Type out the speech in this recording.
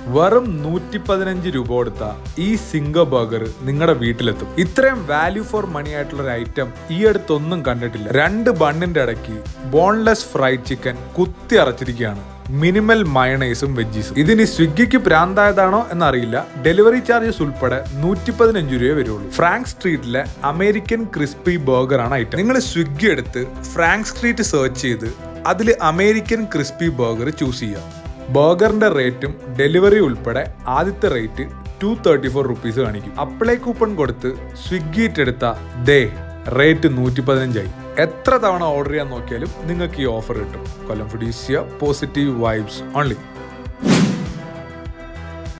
വെറും നൂറ്റി പതിനഞ്ച് രൂപ കൊടുത്ത ഈ സിംഗ ബർഗർ നിങ്ങളുടെ വീട്ടിലെത്തും ഇത്രയും വാല്യൂ ഫോർ മണി ആയിട്ടുള്ള ഒരു ഐറ്റം ഈ അടുത്തൊന്നും കണ്ടിട്ടില്ല രണ്ട് ബണ്ണിന്റെ ഇടയ്ക്ക് ബോൺലെസ് ഫ്രൈഡ് ചിക്കൻ കുത്തി അറച്ചിരിക്കുകയാണ് മിനിമൽ മയണൈസും വെജീസും ഇതിന് സ്വിഗ്ഗിക്ക് പ്രാന്തായതാണോ എന്നറിയില്ല ഡെലിവറി ചാർജസ് ഉൾപ്പെടെ നൂറ്റി പതിനഞ്ച് രൂപയെ വരുള്ളൂ ഫ്രാങ്ക് സ്ട്രീറ്റിലെ അമേരിക്കൻ ക്രിസ്പി ബർഗർ ആണ് ഐറ്റം നിങ്ങൾ സ്വിഗ്ഗി എടുത്ത് ഫ്രാങ്ക് സ്ട്രീറ്റ് സെർച്ച് ചെയ്ത് അതിൽ അമേരിക്കൻ ക്രിസ്പി ബർഗർ ചൂസ് ചെയ്യുക ബർഗറിന്റെ റേറ്റും ഡെലിവറി ഉൾപ്പെടെ ആദ്യത്തെ rate two thirty four rupees കാണിക്കും അപ്ലൈ കൂപ്പൺ കൊടുത്ത് സ്വിഗ്ഗിയിട്ട് എടുത്ത ദേ റേറ്റ് നൂറ്റി പതിനഞ്ചായി എത്ര തവണ ഓർഡർ ചെയ്യാൻ നോക്കിയാലും നിങ്ങൾക്ക് ഈ ഓഫർ കിട്ടും കൊല്ലം ഫുഡീസിയ പോസിറ്റീവ് വൈബ്സ് ഓൺലി